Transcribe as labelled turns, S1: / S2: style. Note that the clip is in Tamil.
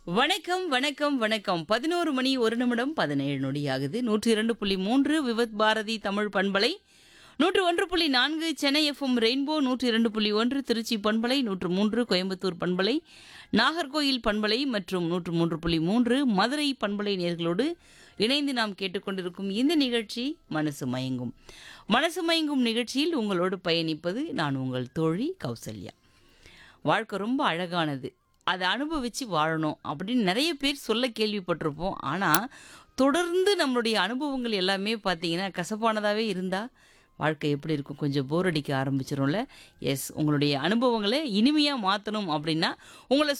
S1: வணக்கம் வணக்கம் வணக்கம் பதினோரு மணி ஒரு நிமிடம் பதினேழு நொடி ஆகுது நூற்றி இரண்டு புள்ளி மூன்று விவத் பாரதி தமிழ் பண்பலை நூற்று ஒன்று புள்ளி நான்கு சென்னை எஃப்எம் ரெயின்போ நூற்றி இரண்டு புள்ளி ஒன்று திருச்சி பண்பலை நூற்று மூன்று கோயம்புத்தூர் பண்பலை நாகர்கோயில் பண்பலை மற்றும் நூற்று மூன்று புள்ளி மூன்று மதுரை பண்பலை நேர்களோடு இணைந்து நாம் கேட்டுக்கொண்டிருக்கும் இந்த நிகழ்ச்சி மனசு மயங்கும் மனசு மயங்கும் நிகழ்ச்சியில் உங்களோடு பயணிப்பது நான் உங்கள் தோழி கௌசல்யா வாழ்க்கை ரொம்ப அழகானது அதை அனுபவித்து வாழணும் அப்படின்னு நிறைய பேர் சொல்ல கேள்விப்பட்டிருப்போம் ஆனால் தொடர்ந்து நம்மளுடைய அனுபவங்கள் எல்லாமே பார்த்தீங்கன்னா கசப்பானதாகவே இருந்தால் வாழ்க்கை எப்படி இருக்கும் கொஞ்சம் போர் அடிக்க ஆரம்பிச்சிரும்ல எஸ் உங்களுடைய அனுபவங்களை இனிமையாக மாற்றணும் அப்படின்னா உங்களை